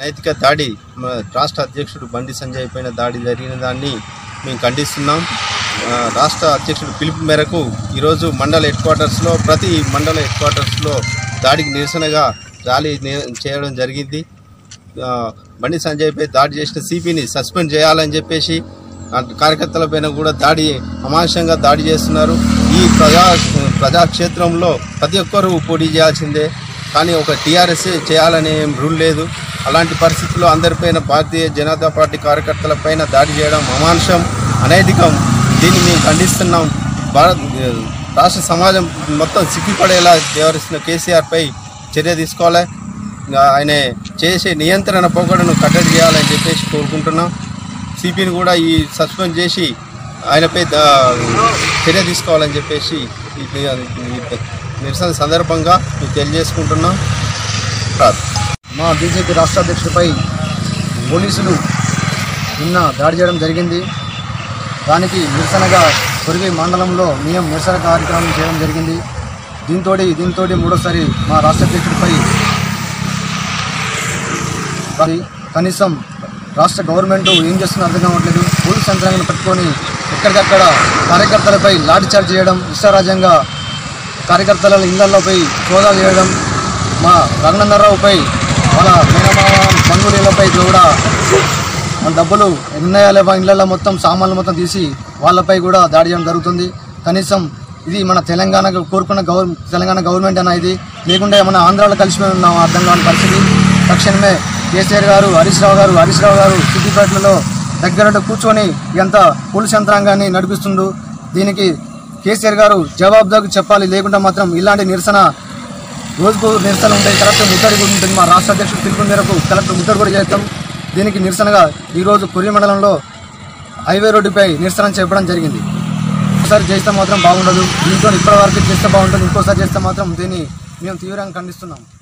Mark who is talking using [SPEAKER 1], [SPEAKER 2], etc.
[SPEAKER 1] నైతిక దాడి మన రాష్ట్ర అధ్యక్షుడు బండి సంజయ్ పైన దాడి జరిగిన దాన్ని మేము ఖండిస్తున్నాం ఆ, రాష్ట్ర అధ్యక్షుడు పిలుపు మేరకు ఈరోజు మండల హెడ్ క్వార్టర్స్లో ప్రతి మండల హెడ్ క్వార్టర్స్లో దాడికి నిరసనగా ర్యాలీ ని- చేయడం జరిగింది ఆ, బండి సంజయ్పై దాడి చేసిన సిపిని సస్పెండ్ చేయాలని చెప్పేసి ఆ కార్యకర్తలపైన కూడా దాడి అమానుషంగా దాడి చేస్తున్నారు ఈ ప్రజా ప్రజాక్షేత్రంలో ప్రతి ఒక్కరూ పోటీ చేయాల్సిందే కానీ ఒక టీఆర్ఎస్ చేయాలనే ఏం రూల్ లేదు అలాంటి పరిస్థితుల్లో అందరిపైన భారతీయ జనతా పార్టీ కార్యకర్తలపైన దాడి చేయడం అమానుషం అనైతికం దీన్ని మేము ఖండిస్తున్నాం భారత్ రాష్ట్ర సమాజం మొత్తం సిగ్గుపడేలా వ్యవహరిస్తున్న కేసీఆర్పై చర్య తీసుకోవాలి ఇంకా ఆయన చేసే నియంత్రణ పోకడను కట్టడి చేయాలని చెప్పేసి కోరుకుంటున్నాం సిపిని కూడా ఈ సస్పెండ్ చేసి ఆయనపై దా- చర్య తీసుకోవాలని చెప్పేసి ఈ ఈ నిరసన సందర్భంగా మేము తెలియజేసుకుంటున్నాం ప్రార్థన
[SPEAKER 2] మా బీజేపీ రాష్ట్ర అధ్యక్షుడిపై పోలీసులు నిన్న దాడి చేయడం జరిగింది దానికి నిరసనగా కొరిగి మండలంలో మేము నిరసన కార్యక్రమం చేయడం జరిగింది దీంతో దీంతో మూడోసారి మా రాష్ట్ర అధ్యక్షుడిపై అది కనీసం రాష్ట్ర గవర్నమెంట్ ఏం చేస్తుందో అర్థం కావట్లేదు పోలీస్ యంత్రాంగాన్ని పట్టుకొని ఎక్కడికక్కడ కార్యకర్తలపై లాఠీచార్జ్ చేయడం ఇష్టారాజ్యంగా కార్యకర్తల ఇళ్లలోపై సోదాలు చేయడం మా రఘునందరావుపై వాళ్ళ మేనమామ బంధువులపై కూడా వాళ్ళ డబ్బులు ఉన్నాయా లేవా ఇళ్లలో మొత్తం సామాన్లు మొత్తం తీసి వాళ్ళపై కూడా దాడి చేయడం జరుగుతుంది కనీసం ఇది మన తెలంగాణ కోరుకున్న గవర్ తెలంగాణ గవర్నమెంట్ అన్న ఇది లేకుంటే మన ఆంధ్రాలో కలిసిపోయి ఉన్నాం అర్థం కాని పరిస్థితి తక్షణమే కేసీఆర్ గారు హరీష్ రావు గారు హరీష్ రావు గారు సిద్దిపేటలో దగ్గర కూర్చొని ఎంత పోలీస్ యంత్రాంగాన్ని నడిపిస్తుండు దీనికి కేసీఆర్ గారు జవాబుదారు చెప్పాలి లేకుంటే మాత్రం ఇలాంటి నిరసన రోజుకు నిరసన ఉంటాయి కలెక్టర్ ముట్టడి కూడా ఉంటుంది మా రాష్ట్ర అధ్యక్షుడు పిలుపు మేరకు కలెక్టర్ ముట్టడి కూడా చేస్తాం దీనికి నిరసనగా ఈరోజు కొరియ మండలంలో హైవే రోడ్డుపై నిరసన చెప్పడం జరిగింది ఒకసారి చేస్తే మాత్రం బాగుండదు దీంతో ఇప్పటి వరకు చేస్తే బాగుంటుంది ఇంకోసారి చేస్తే మాత్రం దీన్ని మేము తీవ్రంగా ఖండిస్తున్నాం